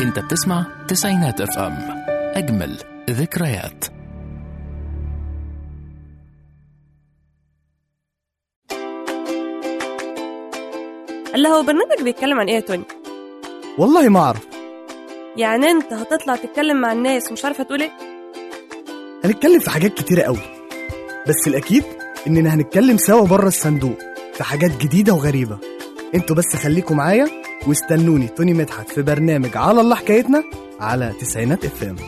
انت بتسمع تسعينات اف ام اجمل ذكريات اللي هو برنامج بيتكلم عن ايه يا توني والله ما اعرف يعني انت هتطلع تتكلم مع الناس ومش عارفه تقول ايه هنتكلم في حاجات كتيرة قوي بس الأكيد إننا هنتكلم سوا بره الصندوق في حاجات جديدة وغريبة انتوا بس خليكم معايا واستنوني توني مدحت في برنامج على الله حكايتنا على تسعينات اف ام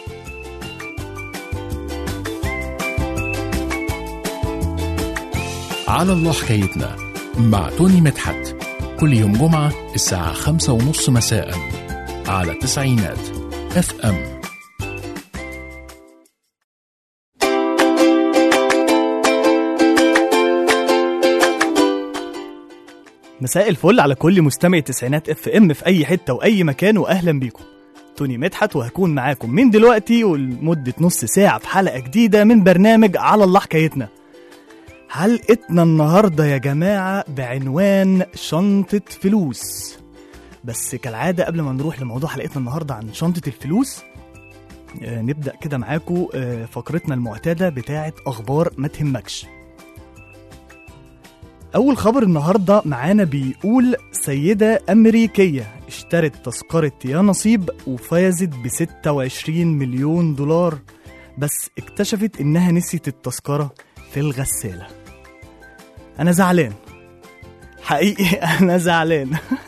على الله حكايتنا مع توني مدحت كل يوم جمعة الساعة خمسة ونص مساء على تسعينات اف ام مساء الفل على كل مستمع تسعينات اف ام في اي حته واي مكان واهلا بيكم توني مدحت وهكون معاكم من دلوقتي ولمده نص ساعه في حلقه جديده من برنامج على الله حكايتنا حلقتنا النهارده يا جماعه بعنوان شنطه فلوس بس كالعاده قبل ما نروح لموضوع حلقتنا النهارده عن شنطه الفلوس آه، نبدا كده معاكم آه، فقرتنا المعتاده بتاعه اخبار ما تهمكش أول خبر النهاردة معانا بيقول سيدة أمريكية اشترت تذكرة يا نصيب وفازت ب 26 مليون دولار بس اكتشفت إنها نسيت التذكرة في الغسالة أنا زعلان حقيقي أنا زعلان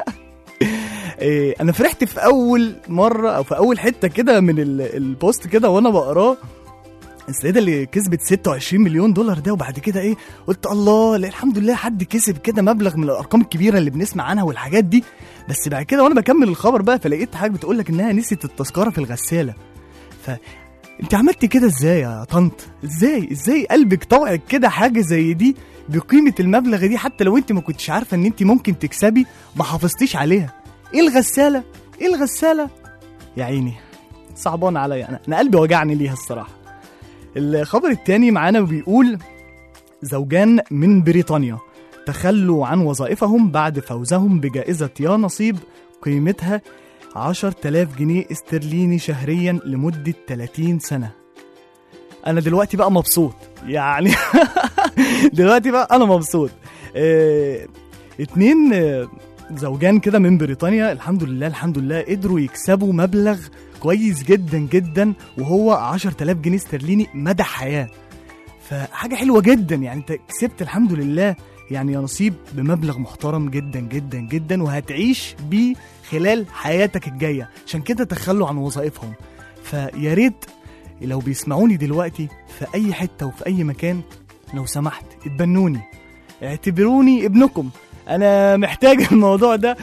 إيه، أنا فرحت في أول مرة أو في أول حتة كده من ال- البوست كده وأنا بقراه السيده اللي كسبت 26 مليون دولار ده وبعد كده ايه قلت الله لا الحمد لله حد كسب كده مبلغ من الارقام الكبيره اللي بنسمع عنها والحاجات دي بس بعد كده وانا بكمل الخبر بقى فلقيت حاجه بتقول لك انها نسيت التذكره في الغساله ف انت عملت كده ازاي يا طنط ازاي ازاي قلبك طوعك كده حاجه زي دي بقيمه المبلغ دي حتى لو انت ما كنتش عارفه ان انت ممكن تكسبي ما حافظتيش عليها ايه الغساله ايه الغساله يا عيني صعبان عليا انا انا قلبي وجعني ليها الصراحه الخبر التاني معانا بيقول زوجان من بريطانيا تخلوا عن وظائفهم بعد فوزهم بجائزة يا نصيب قيمتها 10000 جنيه استرليني شهريا لمدة 30 سنة أنا دلوقتي بقى مبسوط يعني دلوقتي بقى أنا مبسوط اه اتنين اه زوجان كده من بريطانيا الحمد لله الحمد لله قدروا يكسبوا مبلغ كويس جدا جدا وهو 10000 جنيه استرليني مدى حياه فحاجه حلوه جدا يعني انت كسبت الحمد لله يعني يا نصيب بمبلغ محترم جدا جدا جدا وهتعيش بيه خلال حياتك الجايه عشان كده تخلوا عن وظائفهم فيا ريت لو بيسمعوني دلوقتي في اي حته وفي اي مكان لو سمحت اتبنوني اعتبروني ابنكم انا محتاج الموضوع ده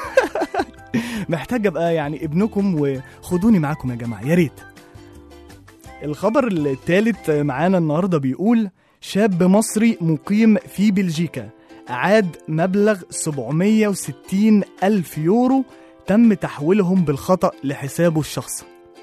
محتاج ابقى يعني ابنكم وخدوني معاكم يا جماعه يا ريت الخبر الثالث معانا النهارده بيقول شاب مصري مقيم في بلجيكا أعاد مبلغ 760 ألف يورو تم تحويلهم بالخطأ لحسابه الشخصي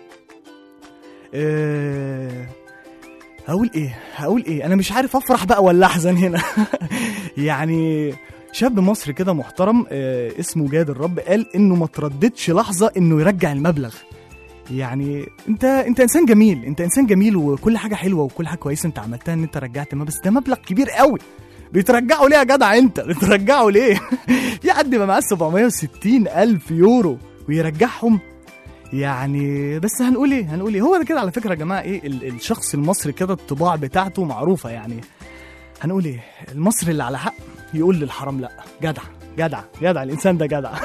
أه... هقول ايه هقول ايه انا مش عارف افرح بقى ولا احزن هنا يعني شاب مصري كده محترم آه، اسمه جاد الرب قال انه ما ترددش لحظه انه يرجع المبلغ يعني انت انت انسان جميل انت انسان جميل وكل حاجه حلوه وكل حاجه كويسه انت عملتها ان انت رجعت ما بس ده مبلغ كبير قوي بترجعه ليه يا جدع انت بترجعه ليه في حد يبقى معاه 760 الف يورو ويرجعهم يعني بس هنقول ايه هنقول ايه هو ده كده على فكره يا جماعه ايه ال- الشخص المصري كده الطباع بتاعته معروفه يعني هنقول ايه المصري اللي على حق يقول للحرام لا جدع جدع جدع الانسان ده جدع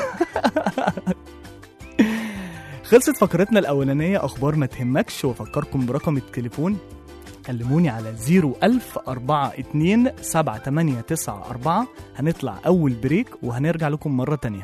خلصت فقرتنا الاولانيه اخبار ما تهمكش وافكركم برقم التليفون كلموني على 01000 42 7894 هنطلع اول بريك وهنرجع لكم مره تانية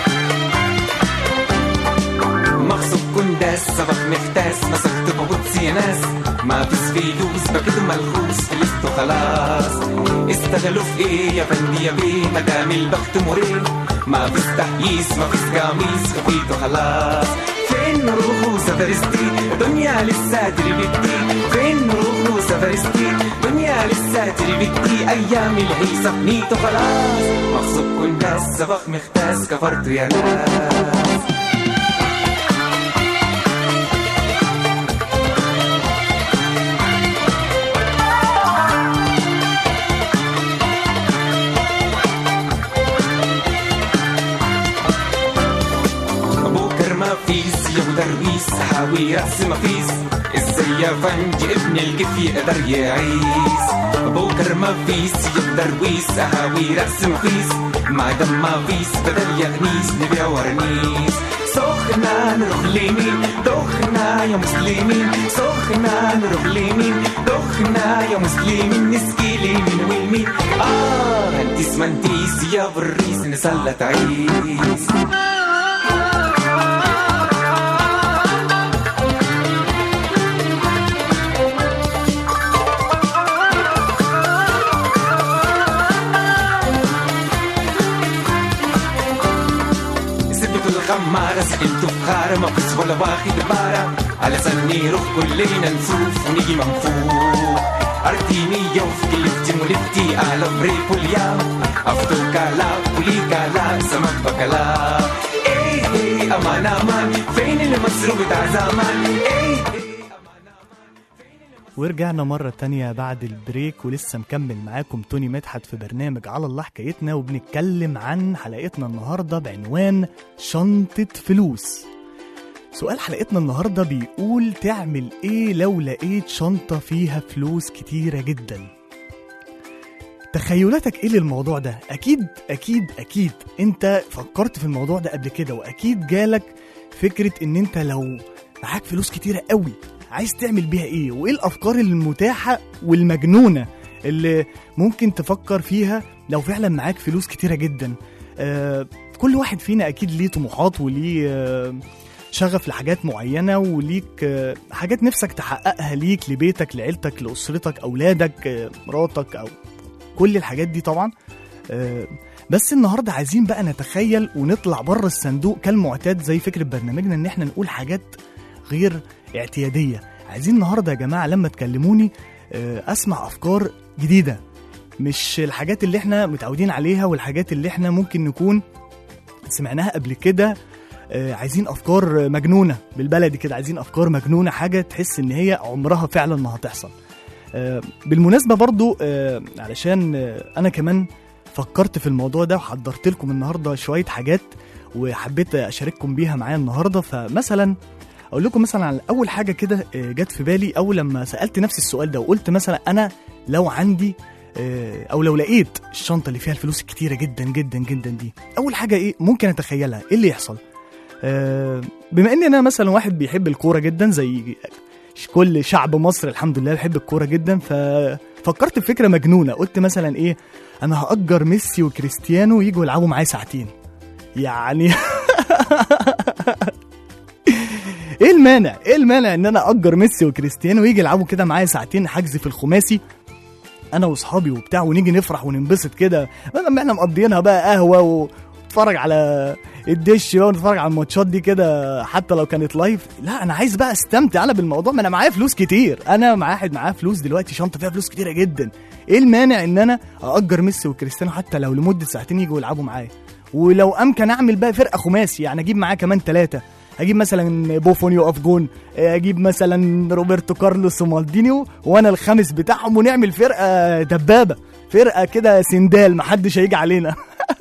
מחסום קונדס, סבך מכתס, מסכת בבוצי, ناس ما فيش فلوس بكده ملخوص فلوسته خلاص استغلوا في ايه يا فندي يا بيه مدام البخت مريح ما فيش تحييس ما فيش قميص خفيته خلاص فين روحه سفرستي دنيا لسه تربتي فين روحه سفرستي دنيا لسه تربتي ايام الهيصة بنيته خلاص مغصوب كل ناس سبق مختاس كفرته يا ناس بكر ما فيس يا درويس حاوي راس ما فيس ازاي يا فنج ابن الكيف يقدر يعيس بكر ما فيس يا درويس هاوي راس ما فيس ما دام ما فيس بدل يا غنيس نبيع ورنيس سخنا نروح ليمين دخنا يا مسلمين سخنا نروح ليمين دخنا يا مسلمين نسقي اليمين واليمين اه هنتيس منتيس يا بريس نسلت عيس سبت الخمارة سقلت فخارة ما فيش ولا واخد بارة على سني روح كلنا نسوف ونيجي منفوخ أرتيني يوف كلفتي ملفتي أهلا بريك اليوم أفتو كالا ولي كالا سمك بكلا إيه إيه أمان أمان فين المصروف بتاع زمان إيه إيه ورجعنا مرة تانية بعد البريك ولسه مكمل معاكم توني مدحت في برنامج على الله حكايتنا وبنتكلم عن حلقتنا النهاردة بعنوان شنطة فلوس سؤال حلقتنا النهاردة بيقول تعمل ايه لو لقيت شنطة فيها فلوس كتيرة جدا تخيلاتك ايه للموضوع ده اكيد اكيد اكيد انت فكرت في الموضوع ده قبل كده واكيد جالك فكرة ان انت لو معاك فلوس كتيرة قوي عايز تعمل بيها ايه وايه الافكار المتاحة والمجنونة اللي ممكن تفكر فيها لو فعلا معاك فلوس كتيرة جدا آه كل واحد فينا اكيد ليه طموحات وليه آه شغف لحاجات معينة وليك آه، حاجات نفسك تحققها ليك لبيتك لعيلتك لأسرتك أولادك آه، مراتك أو كل الحاجات دي طبعا آه، بس النهارده عايزين بقى نتخيل ونطلع بره الصندوق كالمعتاد زي فكرة برنامجنا ان احنا نقول حاجات غير اعتيادية عايزين النهارده يا جماعة لما تكلموني آه، اسمع افكار جديدة مش الحاجات اللي احنا متعودين عليها والحاجات اللي احنا ممكن نكون سمعناها قبل كده آه، عايزين افكار مجنونه بالبلدي كده عايزين افكار مجنونه حاجه تحس ان هي عمرها فعلا ما هتحصل آه، بالمناسبه برضو آه، علشان آه، انا كمان فكرت في الموضوع ده وحضرت لكم النهارده شويه حاجات وحبيت اشارككم بيها معايا النهارده فمثلا اقول لكم مثلا على اول حاجه كده آه، جت في بالي اول لما سالت نفسي السؤال ده وقلت مثلا انا لو عندي آه، او لو لقيت الشنطه اللي فيها الفلوس الكتيره جدا جدا جدا دي اول حاجه ايه ممكن اتخيلها ايه اللي يحصل آه، بما ان انا مثلا واحد بيحب الكوره جدا زي كل شعب مصر الحمد لله بيحب الكوره جدا ففكرت في فكره مجنونه قلت مثلا ايه انا هاجر ميسي وكريستيانو يجوا يلعبوا معايا ساعتين يعني ايه المانع ايه المانع ان انا اجر ميسي وكريستيانو يجي يلعبوا كده معايا ساعتين حجز في الخماسي انا واصحابي وبتاع ونيجي نفرح وننبسط كده بدل ما احنا مقضيينها بقى قهوه ونتفرج على الدش بقى ونتفرج على الماتشات دي كده حتى لو كانت لايف لا انا عايز بقى استمتع انا بالموضوع ما انا معايا فلوس كتير انا معايا واحد معاه فلوس دلوقتي شنطه فيها فلوس كتيره جدا ايه المانع ان انا اجر ميسي وكريستيانو حتى لو لمده ساعتين يجوا يلعبوا معايا ولو امكن اعمل بقى فرقه خماسي يعني اجيب معاه كمان ثلاثه اجيب مثلا بوفون يقف جون اجيب مثلا روبرتو كارلوس ومالدينيو وانا الخامس بتاعهم ونعمل فرقه دبابه فرقه كده سندال محدش هيجي علينا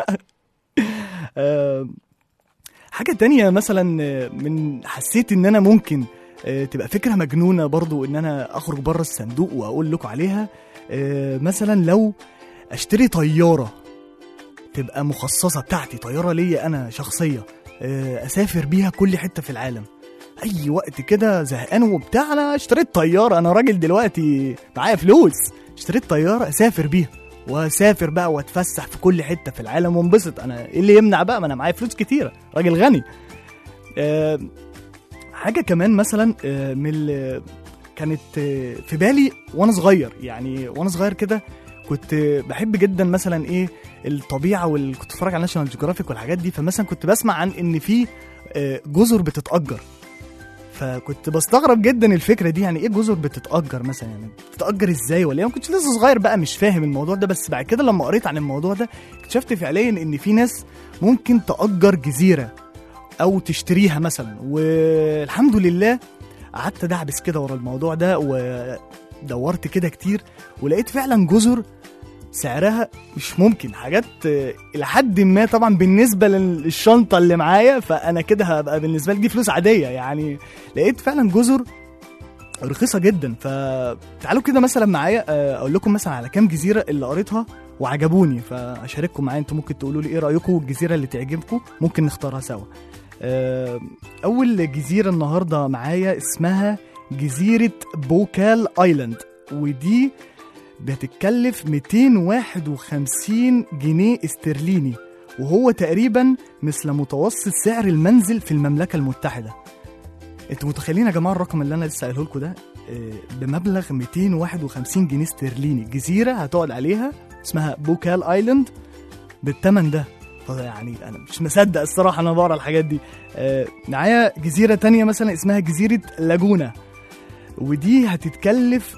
آه، حاجه تانية مثلا آه، من حسيت ان انا ممكن آه، تبقى فكره مجنونه برضو ان انا اخرج بره الصندوق واقول لكم عليها آه، مثلا لو اشتري طياره تبقى مخصصه بتاعتي طياره ليا انا شخصيه آه، اسافر بيها كل حته في العالم اي وقت كده زهقان وبتاع انا اشتريت طياره انا راجل دلوقتي معايا فلوس اشتريت طياره اسافر بيها واسافر بقى واتفسح في كل حته في العالم وانبسط انا ايه اللي يمنع بقى ما انا معايا فلوس كتيره راجل غني أه حاجه كمان مثلا أه من ال- كانت آه، في بالي وانا صغير يعني وانا صغير كده كنت آه، بحب جدا مثلا ايه الطبيعه وال... كنت بتفرج على ناشونال جيوغرافيك والحاجات دي فمثلا كنت بسمع عن ان في آه، جزر بتتأجر فكنت بستغرب جدا الفكره دي يعني ايه جزر بتتأجر مثلا يعني بتتأجر ازاي ولا ايه أنا كنت لسه صغير بقى مش فاهم الموضوع ده بس بعد كده لما قريت عن الموضوع ده اكتشفت فعليا ان في ناس ممكن تأجر جزيره او تشتريها مثلا والحمد لله قعدت ادعبس كده ورا الموضوع ده ودورت كده كتير ولقيت فعلا جزر سعرها مش ممكن حاجات آه، الى حد ما طبعا بالنسبه للشنطه اللي معايا فانا كده هبقى بالنسبه لي دي فلوس عاديه يعني لقيت فعلا جزر رخيصه جدا فتعالوا كده مثلا معايا آه، اقول لكم مثلا على كام جزيره اللي قريتها وعجبوني فاشارككم معايا انتوا ممكن تقولوا لي ايه رايكم الجزيره اللي تعجبكم ممكن نختارها سوا آه، اول جزيره النهارده معايا اسمها جزيره بوكال ايلاند ودي بتتكلف 251 جنيه استرليني وهو تقريبا مثل متوسط سعر المنزل في المملكه المتحده انتوا متخيلين يا جماعه الرقم اللي انا لسه قايله لكم ده آه، بمبلغ 251 جنيه استرليني جزيره هتقعد عليها اسمها بوكال ايلاند بالثمن ده يعني انا مش مصدق الصراحه انا بقرا الحاجات دي آه، معايا جزيره تانية مثلا اسمها جزيره لاجونا ودي هتتكلف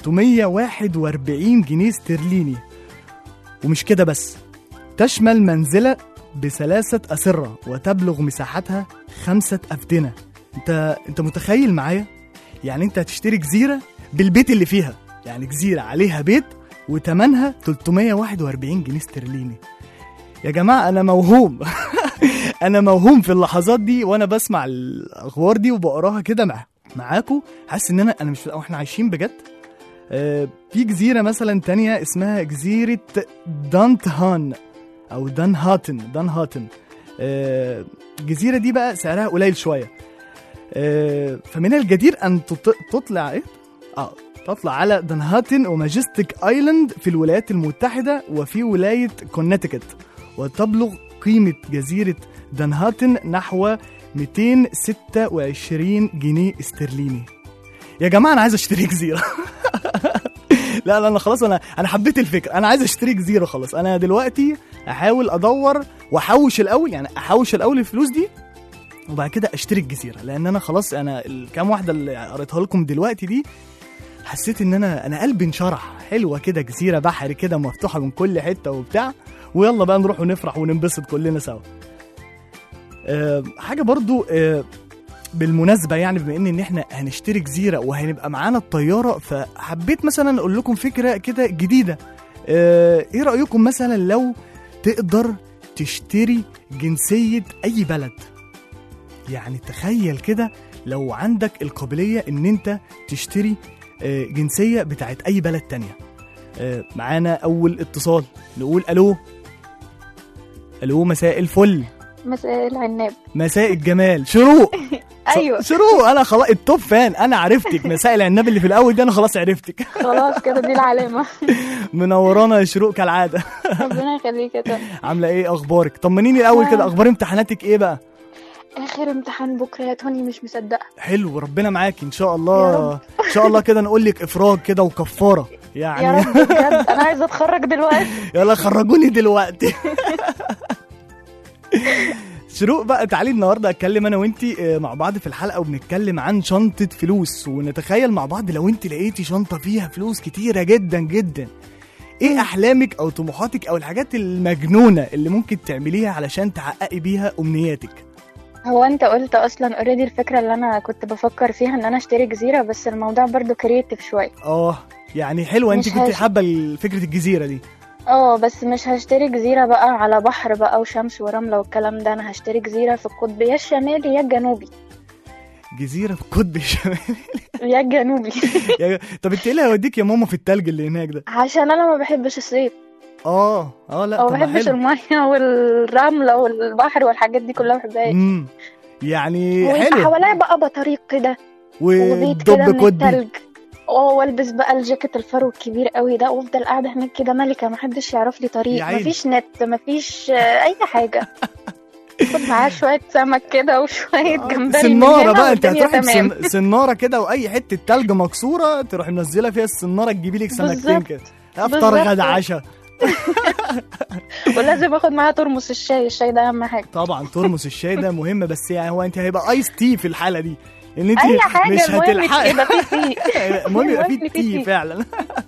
341 جنيه استرليني ومش كده بس تشمل منزلة بثلاثة أسرة وتبلغ مساحتها خمسة أفدنة انت انت متخيل معايا يعني انت هتشتري جزيرة بالبيت اللي فيها يعني جزيرة عليها بيت وتمنها 341 جنيه استرليني يا جماعة أنا موهوم أنا موهوم في اللحظات دي وأنا بسمع الأخبار دي وبقراها كده مع معاكم حاسس إن أنا أنا مش إحنا عايشين بجد آه، في جزيرة مثلا تانية اسمها جزيرة دانت هان أو دان هاتن دان هاتن آه، الجزيرة دي بقى سعرها قليل شوية آه، فمن الجدير أن تط- تطلع إيه؟ آه تطلع على دانهاتن وماجستيك ايلاند في الولايات المتحدة وفي ولاية كونتيكت وتبلغ قيمة جزيرة دانهاتن نحو 226 جنيه استرليني يا جماعة أنا عايز أشتري جزيرة لا لا أنا خلاص أنا أنا حبيت الفكرة أنا عايز أشتري جزيرة خلاص أنا دلوقتي أحاول أدور وأحوش الأول يعني أحوش الأول الفلوس دي وبعد كده اشتري الجزيره لان انا خلاص انا الكام واحده اللي قريتها لكم دلوقتي دي حسيت ان انا انا قلبي انشرح حلوه كده جزيره بحري كده مفتوحه من كل حته وبتاع ويلا بقى نروح ونفرح وننبسط كلنا سوا أه حاجه برضو أه بالمناسبة يعني بما ان ان احنا هنشتري جزيرة وهنبقى معانا الطيارة فحبيت مثلا اقول لكم فكرة كده جديدة أه ايه رأيكم مثلا لو تقدر تشتري جنسية اي بلد يعني تخيل كده لو عندك القابلية ان انت تشتري آه، جنسية بتاعت اي بلد تانية آه، معانا اول اتصال نقول الو الو مساء الفل مساء العناب مساء الجمال شروق ايوه شروق انا خلاص التوب فان انا عرفتك مساء العناب اللي في الاول دي انا خلاص عرفتك خلاص كده دي العلامه منورانا يا شروق كالعاده ربنا يخليك يا طارق. عامله ايه اخبارك طمنيني الاول كده اخبار امتحاناتك ايه بقى اخر امتحان بكره يا توني مش مصدقه حلو ربنا معاكي ان شاء الله يا ان شاء الله كده نقول لك افراج كده وكفاره يا يعني رب بجد انا عايزه اتخرج دلوقتي يلا خرجوني دلوقتي شروق بقى تعالي النهارده اتكلم انا وانتي آه، مع بعض في الحلقه وبنتكلم عن شنطه فلوس ونتخيل مع بعض لو انت لقيتي شنطه فيها فلوس كتيره جدا جدا ايه احلامك او طموحاتك او الحاجات المجنونه اللي ممكن تعمليها علشان تحققي بيها امنياتك هو انت قلت اصلا اوريدي الفكره اللي انا كنت بفكر فيها ان انا اشتري جزيره بس الموضوع برضو كرييتيف شويه اه يعني حلوه انت مش كنت هش- حابه فكره الجزيره دي اه بس مش هشتري جزيره بقى على بحر بقى وشمس ورمله والكلام ده انا هشتري جزيره في القطب يا الشمالي يا الجنوبي جزيره في القطب الشمالي يا الجنوبي يا- طب انت ايه اللي هيوديك يا ماما في التلج اللي هناك ده عشان انا ما بحبش الصيف اه اه لا او طب ما ما بحبش حلو الميه والرمله والبحر والحاجات دي كلها ما بحبهاش امم يعني ويبقى حلو حواليا بقى بطاريق كده وبيت كده ودب من قطبي التلج اه والبس بقى الجاكيت الفرو الكبير قوي ده وافضل قاعده هناك كده ملكه محدش يعرف لي يا طريق عيني. مفيش نت مفيش آه، اي حاجه خد معاه شويه سمك كده وشويه جمبري من سناره هنا بقى انت والدنيا هتروحي تمام. بسن... سناره كده واي حته تلج مكسوره تروحي منزله فيها السناره تجيبي لك سمكتين بالظبط. كده افطر بالظبط. غدا عشاء ولازم اخد معاها ترمس الشاي الشاي ده اهم حاجه طبعا ترمس الشاي ده مهم بس يعني هو انت هيبقى ايس تي في الحاله دي ان انت اي حاجه مش المهم هتلحقي يبقى في فيه المهم يبقى المهم فيه في تي تي. فعلا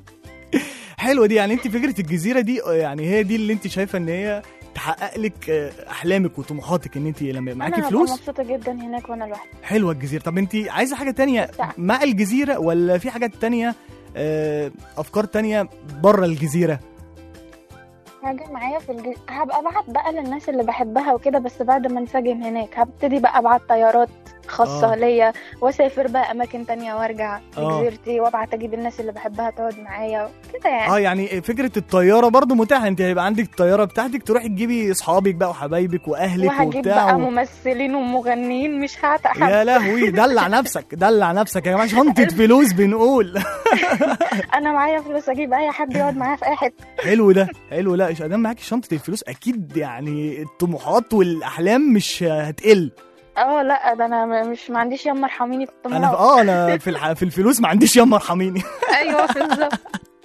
حلوه دي يعني انت فكره الجزيره دي يعني هي دي اللي انت شايفه ان هي تحقق لك آه، احلامك وطموحاتك ان انت لما يبقى معاكي انا هبقى فلوس مبسوطه جدا هناك وانا لوحدي حلوه الجزيره طب انت عايزه حاجه تانية صح. مع الجزيره ولا في حاجات تانية آه، افكار تانية بره الجزيره حاجه معايا في الج... هبقى ابعت بقى للناس اللي بحبها وكده بس بعد ما انسجم هناك هبتدي بقى ابعت طيارات خاصة آه. آه. ليا واسافر بقى اماكن تانية وارجع آه. لجزيرتي وابعت اجيب الناس اللي بحبها تقعد معايا كده يعني اه يعني فكره الطياره برضو متاحه انت هيبقى عندك الطياره بتاعتك تروحي تجيبي اصحابك بقى وحبايبك واهلك وهجيب وبتاع بقى و... ممثلين ومغنيين مش هعتق حد يا لهوي دلع نفسك دلع نفسك يا جماعه شنطه فلوس بنقول انا معايا فلوس اجيب اي حد يقعد معايا في اي حته حلو ده حلو لا مش ادام معاكي شنطه الفلوس اكيد يعني الطموحات والاحلام مش هتقل اه لا ده انا م- مش ما عنديش يما ارحميني في انا الطموح في اه انا في الح... في الفلوس ما عنديش يما ارحميني ايوه بالظبط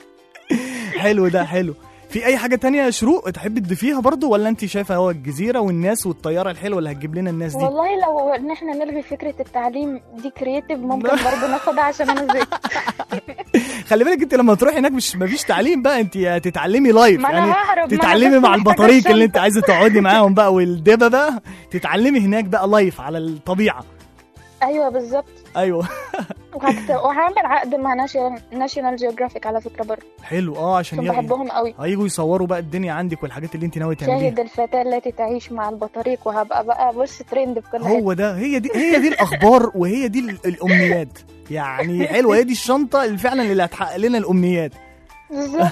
حلو ده حلو في اي حاجه تانية يا شروق تحبي تضيفيها برضو ولا انت شايفه هو الجزيره والناس والطياره الحلوه اللي هتجيب لنا الناس دي والله لو ان احنا نلغي فكره التعليم دي كرييتيف ممكن برضه ناخدها عشان انا زهقت خلي بالك انت لما تروحي هناك مش مفيش تعليم بقى انت هتتعلمي لايف ما انا يعني ههرب ما أنا تتعلمي بس مع محتاجة البطاريق اللي انت الشنطة. عايزه تقعدي معاهم بقى والدبه بقى تتعلمي هناك بقى لايف على الطبيعه ايوه بالظبط ايوه وهكت... وهعمل عقد مع ناشونال جيوغرافيك على فكره برضه حلو اه عشان عشان يغ- بحبهم قوي هيجوا يصوروا بقى الدنيا عندك والحاجات اللي انت ناويه تعمليها شاهد الفتاة التي تعيش مع البطريق وهبقى بقى بص ترند في كل حته هو ده هي دي هي دي الاخبار وهي دي ال- الامنيات يعني حلوه هي دي الشنطه اللي فعلا اللي هتحقق لنا الامنيات بالظبط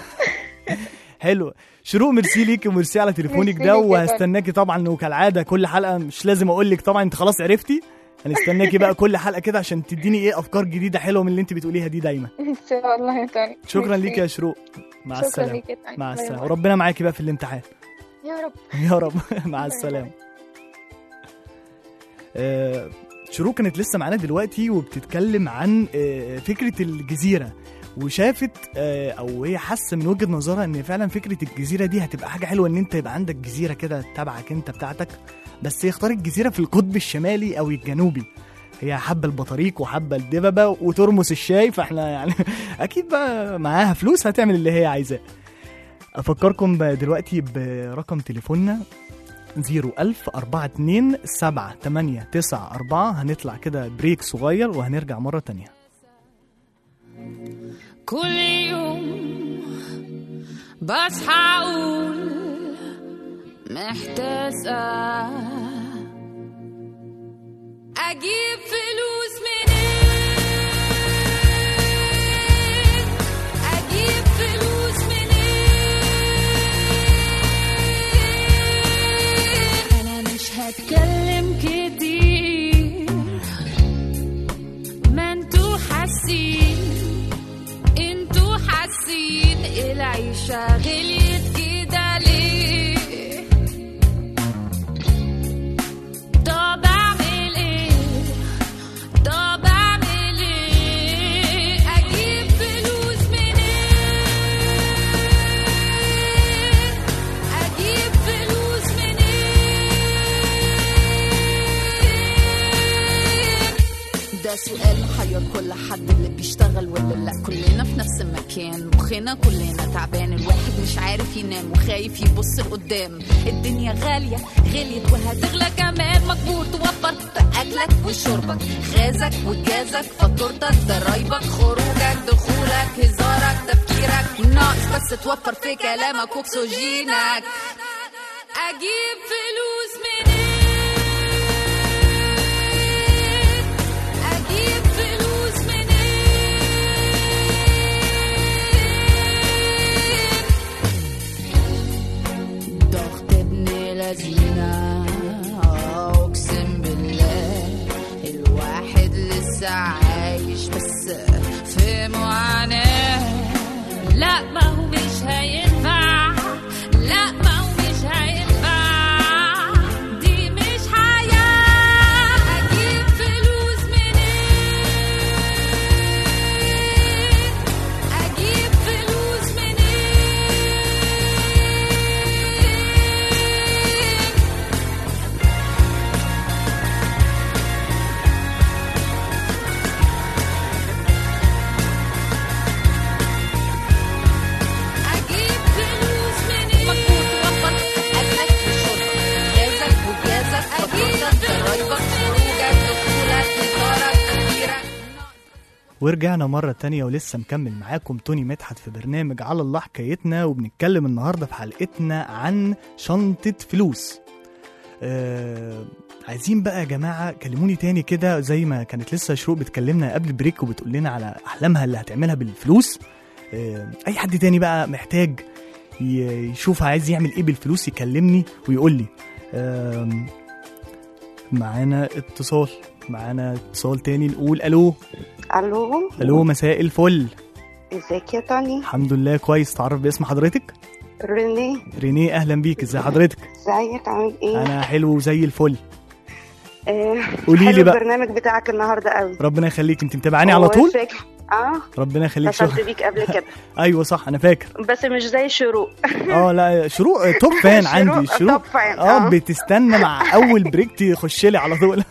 حلو شروق ميرسي ليكي وميرسي على تليفونك ميرسي ده ليك يا وهستناكي طبعا وكالعاده كل حلقه مش لازم اقول لك طبعا انت خلاص عرفتي هنستناكي بقى كل حلقه كده عشان تديني ايه افكار جديده حلوه من اللي انت بتقوليها دي دايما ان شاء الله يا تاني شكرا ميرسي. ليكي يا شروق مع شكرا السلامه ليك يا تاني. مع باي السلامه باي. وربنا معاكي بقى في الامتحان يا رب يا رب مع باي السلامه آه، شروق كانت لسه معانا دلوقتي وبتتكلم عن آه، فكره الجزيره وشافت آه، او هي حاسه من وجهه نظرها ان فعلا فكره الجزيره دي هتبقى حاجه حلوه ان انت يبقى عندك جزيره كده تبعك انت بتاعتك بس يختار الجزيره في القطب الشمالي او الجنوبي هي حابه البطاريق وحابه الدببه وترمس الشاي فاحنا يعني اكيد بقى معاها فلوس هتعمل اللي هي عايزاه افكركم دلوقتي برقم تليفوننا 01000 42 7 8 9 4 هنطلع كده بريك صغير وهنرجع مرة تانية كل يوم بصحى اقول محتاسة اجيب فلوس منين اجيب فلوس منين انا مش هتكلم كتير ما انتوا حاسين انتوا حاسين العيشة غليت كده ليه طب اعمل ايه طب اعمل ايه اجيب فلوس منين اجيب فلوس منين ده سؤال محير كل حد اللي بيشتغل ولا لا كلنا في نفس المكان مخنا كلنا تعبان الواحد مش عارف ينام وخايف يبص لقدام الدنيا غالية غليت وهتغلى كمان مجبور توفر في أكلك وشربك غازك وجازك فاتورتك ضرايبك خروجك دخولك هزارك تفكيرك ناقص بس توفر في كلامك واكسجينك اجيب فلوس منين اجيب فلوس منين ضغط ابن لذينة أقسم بالله الواحد لسه عايش بس في معاناة لا ما هو مش هينفع لا ما هو مش هينفع دي مش ورجعنا مرة تانية ولسه مكمل معاكم توني مدحت في برنامج على الله حكايتنا وبنتكلم النهاردة في حلقتنا عن شنطة فلوس آه عايزين بقى يا جماعة كلموني تاني كده زي ما كانت لسه شروق بتكلمنا قبل البريك وبتقول لنا على أحلامها اللي هتعملها بالفلوس آه أي حد تاني بقى محتاج ي- يشوف عايز يعمل إيه بالفلوس يكلمني ويقول لي آم، معانا اتصال معانا اتصال تاني نقول ألو الو الو مساء الفل ازيك يا توني الحمد لله كويس تعرف باسم حضرتك ريني رينيه اهلا بيك ازي حضرتك ازيك عامل ايه انا حلو وزي الفل آه، قولي لي حلو بقى. البرنامج بتاعك النهارده قوي ربنا يخليك انت متابعاني على طول والفكرة- اه ربنا يخليك اتصلت شكرا بيك قبل كده ايوه صح انا فاكر بس مش زي شروق اه لا شروق توب فان شروق عندي توب شروق فان، اه آه. بتستنى مع اول بريك تخش لي على طول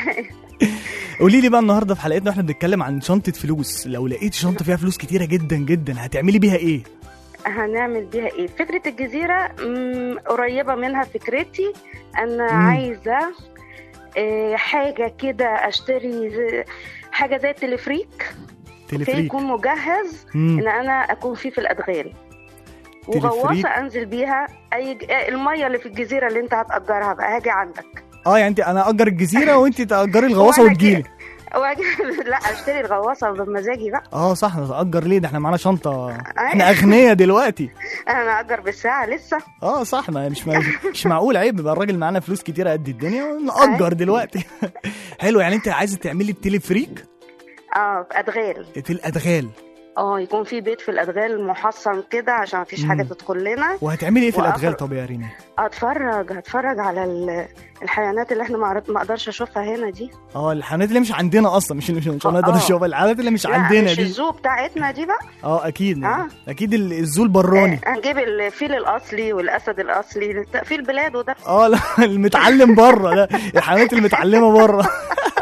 قولي لي بقى النهارده في حلقتنا واحنا بنتكلم عن شنطه فلوس لو لقيتي شنطه فيها فلوس كتيره جدا جدا هتعملي بيها ايه هنعمل بيها ايه فكره الجزيره مم، قريبه منها فكرتي انا مم. عايزه آه، حاجه كده اشتري زي- حاجه زي التلفريك اوكي تلفريك يكون مجهز مم. ان انا اكون فيه في الادغال تلفريك. وغواصه انزل بيها اي ج- آه، الميه اللي في الجزيره اللي انت هتاجرها بقى هاجي عندك اه يعني انت انا اجر الجزيره وانت تاجري الغواصه وأنا وتجيلي جاي- وأجي- لا اشتري الغواصه بمزاجي بقى اه صح نتأجر ليه ده احنا معانا شنطة احنا اغنياء دلوقتي انا اجر بالساعه لسه اه صح ما مش مش معقول عيب يبقى الراجل معانا فلوس كتيرة قد الدنيا ونأجر دلوقتي حلو يعني انت عايزة تعملي التليفريك اه في ادغال في الادغال اه يكون في بيت في الادغال محصن كده عشان مفيش حاجه مم. تدخل لنا وهتعملي ايه في وآخر- الادغال طب يا رينا اتفرج هتفرج على ال- الحيوانات اللي احنا ما عرف- ما اقدرش اشوفها هنا دي اه الحيوانات اللي مش عندنا اصلا مش مش, مش هنقدر آه. نشوفها الحيوانات اللي مش لا عندنا مش دي الزو بتاعتنا دي بقى اه اكيد آه. اكيد ال- الزول براني آه، هنجيب الفيل الاصلي والاسد الاصلي فيل بلاده ده اه لا المتعلم بره لا الحيوانات المتعلمه بره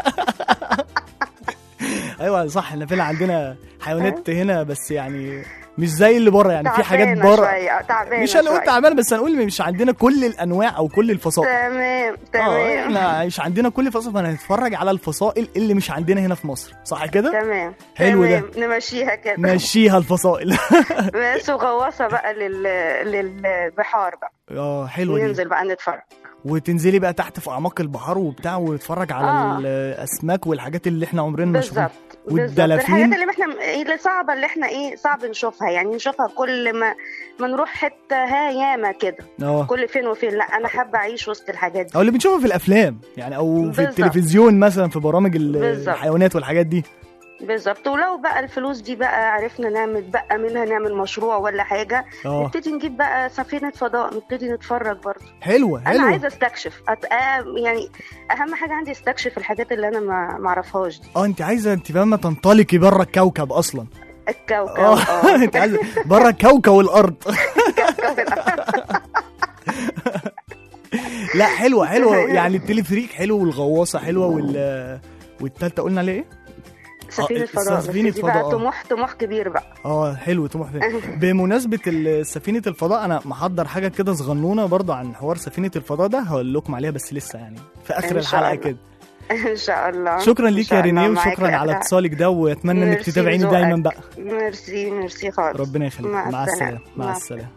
ايوه صح احنا فعلا عندنا حيوانات هنا بس يعني مش زي اللي بره يعني في حاجات تعبانة بره شوية، آه، تعبانه مش هنقول شوية. تعبانه بس هنقول مش عندنا كل الانواع او كل الفصائل تمام اه تمام احنا مش عندنا كل الفصائل فهنتفرج على الفصائل اللي مش عندنا هنا في مصر صح كده تمام حلو ده. تمام. نمشيها كده مشيها الفصائل بس وغواصه بقى لل... للبحار بقى اه حلوه دي ننزل بقى نتفرج وتنزلي بقى تحت في اعماق البحار وبتاع وتتفرج على آه. الاسماك والحاجات اللي احنا عمرنا ما شفناها بالظبط بالظبط والدلافين. الحاجات اللي احنا اللي صعبه اللي احنا ايه صعب نشوفها يعني نشوفها كل ما ما نروح حته ها ياما كده اه كل فين وفين لا انا حابه اعيش وسط الحاجات دي او اللي بنشوفها في الافلام يعني او في بالظبط. التلفزيون مثلا في برامج ال- بالظبط. الحيوانات والحاجات دي بالظبط ولو بقى الفلوس دي بقى عرفنا نعمل بقى منها نعمل مشروع ولا حاجه اه نبتدي نجيب بقى سفينه فضاء نبتدي نتفرج برضه حلوه انا حلوه عايزه استكشف أت... آه يعني اهم حاجه عندي استكشف الحاجات اللي انا ما ما اعرفهاش دي اه انت عايزه انت فاهمه تنطلقي بره الكوكب اصلا الكوكب اه اه انت عايزه بره كوكب والارض لا حلوه حلوه يعني التليفريك حلو والغواصه حلوه وال والتالتة قلنا عليه ايه؟ سفينه آه، فضاء بس سفينة دي فضاء، بقى آه. طموح طموح كبير بقى اه حلو طموح فيه. بمناسبة ال- سفينة الفضاء أنا محضر حاجة كده صغنونة برضه عن حوار سفينة الفضاء ده هقول لكم عليها بس لسه يعني في آخر إن شاء الحلقة الله. كده ان شاء الله شكرا إن ليك شاء يا الله رينيه معاك وشكرا يا على أبدع. اتصالك ده واتمنى انك ميرسي تتابعيني لذوقك. دايما بقى ميرسي ميرسي خالص ربنا يخليك مع مع السلامة. السلامة مع مع السلامة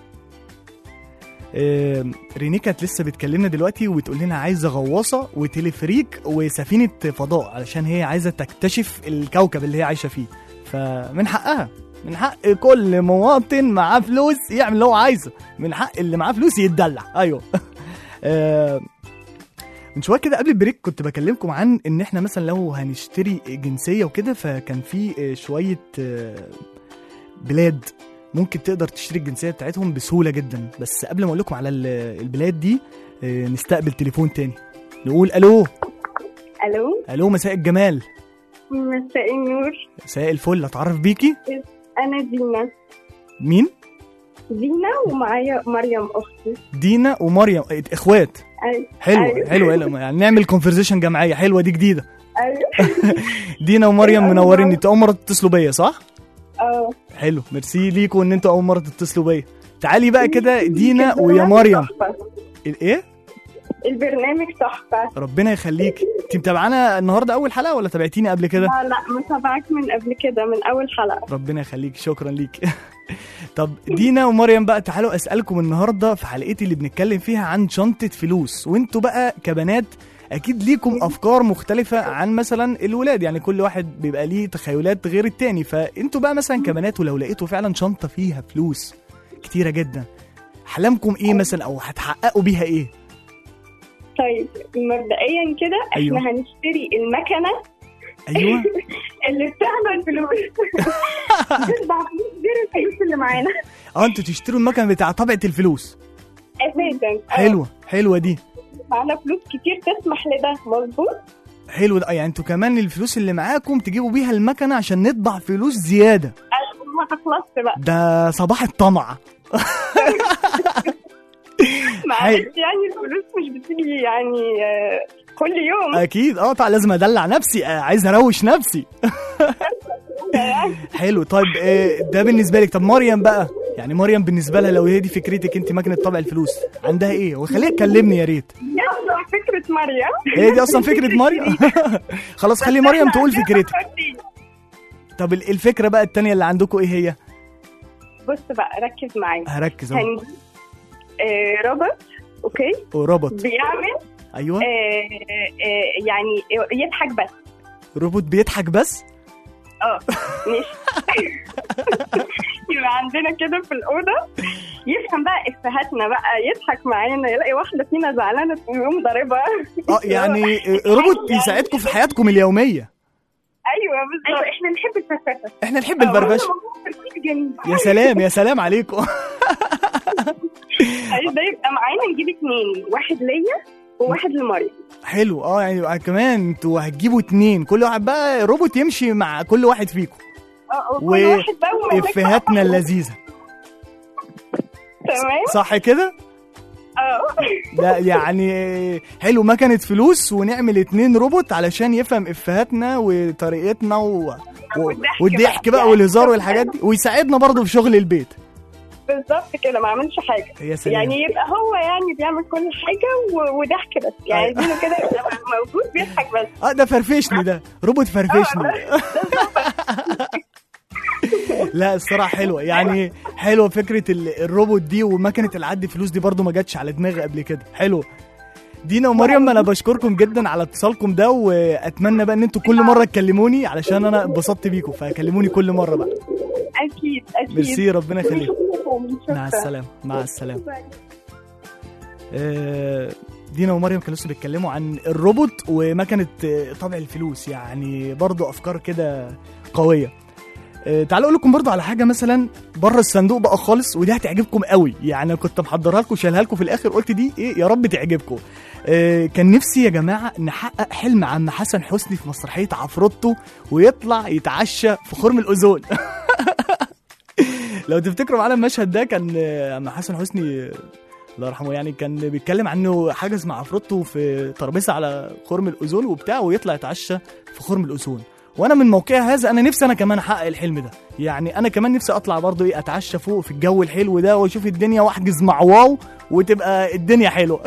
آم، رينيه كانت لسه بتكلمنا دلوقتي وتقول لنا عايزه غواصه وتلفريك وسفينه فضاء علشان هي عايزه تكتشف الكوكب اللي هي عايشه فيه فمن حقها من حق كل مواطن معاه فلوس يعمل اللي هو عايزه من حق اللي معاه فلوس يتدلع ايوه آم، من شويه كده قبل البريك كنت بكلمكم عن ان احنا مثلا لو هنشتري جنسيه وكده فكان في آه، شويه آه، بلاد ممكن تقدر تشتري الجنسيه بتاعتهم بسهوله جدا بس قبل ما اقول لكم على ال- البلاد دي آه، نستقبل تليفون تاني نقول الو الو الو مساء الجمال مساء النور مساء الفل اتعرف بيكي انا دينا مين دينا ومعايا مريم اختي دينا ومريم آه، اخوات أي- حلو أيوة. حلو حلو يعني نعمل كونفرزيشن جماعيه حلوه دي جديده ايوه دينا ومريم أيوة. منورين انتوا اول مره تتصلوا بيا صح اه حلو ميرسي ليكوا ان انتوا اول مره تتصلوا بيا تعالي بقى كده دينا ويا مريم الايه البرنامج تحفة ربنا يخليك انت متابعانا النهارده اول حلقه ولا تابعتيني قبل كده لا لا متابعك من قبل كده من أول حلقة ربنا يخليك شكرا ليك طب دينا ومريم بقى تعالوا اسالكم النهارده في حلقتي اللي بنتكلم فيها عن شنطه فلوس وانتوا بقى كبنات اكيد ليكم افكار مختلفه عن مثلا الولاد يعني كل واحد بيبقى ليه تخيلات غير التاني فانتوا بقى مثلا كبنات ولو لقيتوا فعلا شنطه فيها فلوس كتيره جدا احلامكم ايه مثلا او هتحققوا بيها ايه طيب مبدئيا كده احنا أيوة. هنشتري المكنة ايوه اللي بتعمل فلوس تطبع فلوس غير الفلوس اللي معانا اه انتوا تشتروا المكنه بتاع طبعه الفلوس اساسا آه، حلوه حلوه دي معانا فلوس كتير تسمح لده مظبوط حلو ده يعني انتوا كمان الفلوس اللي معاكم تجيبوا بيها المكنه عشان نطبع فلوس زياده آه، ما تخلصش بقى ده صباح الطمع معلش يعني الفلوس مش بتيجي يعني آه، كل يوم اكيد اه طبعا لازم ادلع نفسي آه عايز اروش نفسي حلو طيب آه ده بالنسبه لك طب مريم بقى يعني مريم بالنسبه لها لو هي دي فكرتك انت مكنه طبع الفلوس عندها ايه وخليها تكلمني يا ريت يلا فكرة مريم هي دي اصلا فكره مريم خلاص خلي مريم تقول فكرتك طب ال- الفكره بقى التانية اللي عندكم ايه هي بص بقى ركز معايا هركز اهو هنجيب آه، روبوت اوكي روبوت بيعمل ايوه آه، آه، يعني يضحك بس روبوت بيضحك بس اه ماشي يبقى عندنا كده في الأوضة يفهم بقى إفهاتنا بقى يضحك معانا يلاقي واحدة فينا زعلانة يقوم ضاربها اه يعني آه، روبوت يساعدكم في حياتكم اليوميه أيوه بالظبط أيوه إحنا نحب الفرفشة احنا نحب البربشه جميل يا سلام يا سلام عليكم عايز ده يبقى معانا نجيب اتنين واحد ليا وواحد لمريم حلو اه يعني يبقى كمان انتوا هتجيبوا اتنين كل واحد بقى روبوت يمشي مع كل واحد فيكم اه وكل واحد بقى ومزاج بقى. وافهاتنا اللذيذه تمام صح كده اه ده يعني حلو مكنه فلوس ونعمل اتنين روبوت علشان يفهم افهاتنا وطريقتنا و... و... والضحك بقى والهزار والحاجات دي ويساعدنا برضه في شغل البيت بالظبط كده ما عملش حاجة يا سلام يعني يبقى هو يعني بيعمل كل حاجة و- وضحك بس يعني أيوة. عايزينه كده يبقى موجود بيضحك بس اه ده فرفشني ده روبوت فرفشني لا الصراحه حلوه يعني حلوه فكره ال- الروبوت دي ومكنه العد فلوس دي برضو ما جاتش على دماغي قبل كده حلو دينا ومريم انا بشكركم جدا على اتصالكم ده واتمنى بقى ان انتوا كل مره تكلموني علشان انا اتبسطت بيكم فكلموني كل مره بقى أكيد أكيد ميرسي ربنا يخليك شكراً. مع السلامه مع السلامه آه، دينا ومريم كانوا لسه بيتكلموا عن الروبوت ومكنه آه، طبع الفلوس يعني برضو افكار كده قويه آه، تعالوا اقول لكم برضو على حاجه مثلا بره الصندوق بقى خالص ودي هتعجبكم قوي يعني كنت محضرها لكم شايلها لكم في الاخر قلت دي ايه يا رب تعجبكم آه، كان نفسي يا جماعه نحقق حلم عم حسن حسني في مسرحيه عفروتو ويطلع يتعشى في خرم الاوزون لو تفتكروا معانا المشهد ده كان آه، عم حسن حسني آه، الله يرحمه يعني كان بيتكلم عنه حجز مع عفروتو في ترابيزه على خرم الاوزون وبتاع ويطلع يتعشى في خرم الاوزون وانا من موقعي هذا انا نفسي انا كمان احقق الحلم ده يعني انا كمان نفسي اطلع برضو ايه اتعشى فوق في الجو الحلو ده واشوف الدنيا واحجز مع واو وتبقى الدنيا حلوه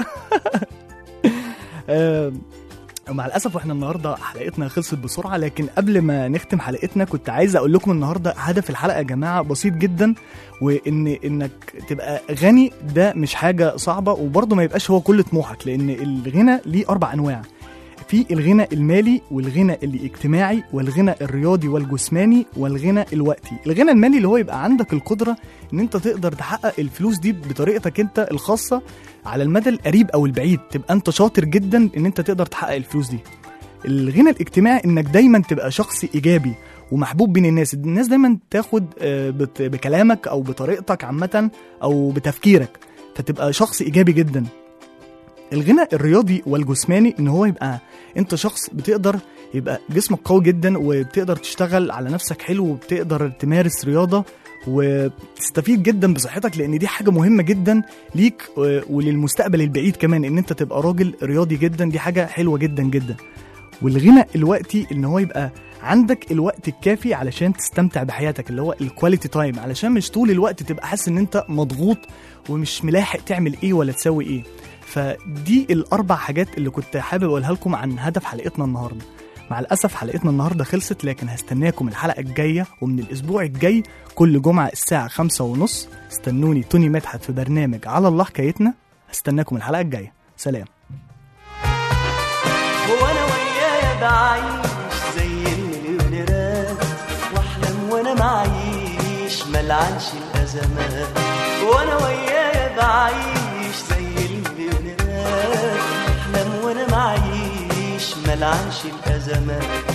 آه، مع الاسف واحنا النهارده حلقتنا خلصت بسرعه لكن قبل ما نختم حلقتنا كنت عايز اقول لكم النهارده هدف الحلقه يا جماعه بسيط جدا وان انك تبقى غني ده مش حاجه صعبه وبرضه ما يبقاش هو كل طموحك لان الغنى ليه اربع انواع في الغنى المالي والغنى الاجتماعي والغنى الرياضي والجسماني والغنى الوقتي الغنى المالي اللي هو يبقى عندك القدرة ان انت تقدر تحقق الفلوس دي بطريقتك انت الخاصة على المدى القريب او البعيد تبقى انت شاطر جدا ان انت تقدر تحقق الفلوس دي الغنى الاجتماعي انك دايما تبقى شخص ايجابي ومحبوب بين الناس الناس دايما تاخد آه، بت- بكلامك او بطريقتك عامة او بتفكيرك فتبقى شخص ايجابي جدا الغنى الرياضي والجسماني ان هو يبقى انت شخص بتقدر يبقى جسمك قوي جدا وبتقدر تشتغل على نفسك حلو وبتقدر تمارس رياضه وتستفيد جدا بصحتك لان دي حاجه مهمه جدا ليك و- وللمستقبل البعيد كمان ان انت تبقى راجل رياضي جدا دي حاجه حلوه جدا جدا والغنى الوقتي ان هو يبقى عندك الوقت الكافي علشان تستمتع بحياتك اللي هو الكواليتي تايم علشان مش طول الوقت تبقى حاسس ان انت مضغوط ومش ملاحق تعمل ايه ولا تسوي ايه فدي الاربع حاجات اللي كنت حابب اقولها لكم عن هدف حلقتنا النهارده مع الاسف حلقتنا النهارده خلصت لكن هستناكم الحلقه الجايه ومن الاسبوع الجاي كل جمعه الساعه خمسة ونص استنوني توني مدحت في برنامج على الله حكايتنا هستناكم الحلقه الجايه سلام وانا ويايا بعيش زي المليونيرات واحلم وانا معيش ملعنش الازمات وانا ويايا بعيش زي المليونيرات احلم وانا معيش ملعنش الازمات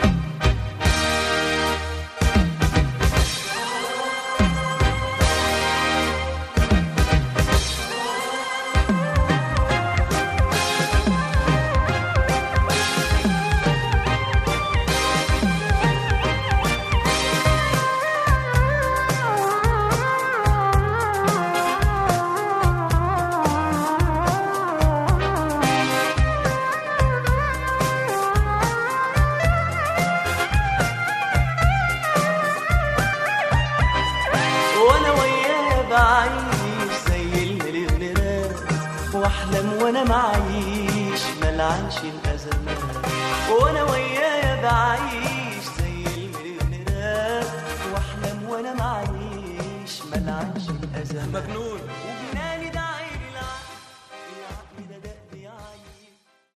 وانا وياه بعيش زي المليونيرات واحلم وانا معيش ملعنش الازمات وانا وياه بعيش زي المليونيرات واحلم وانا معيش ملعنش الازمات مجنون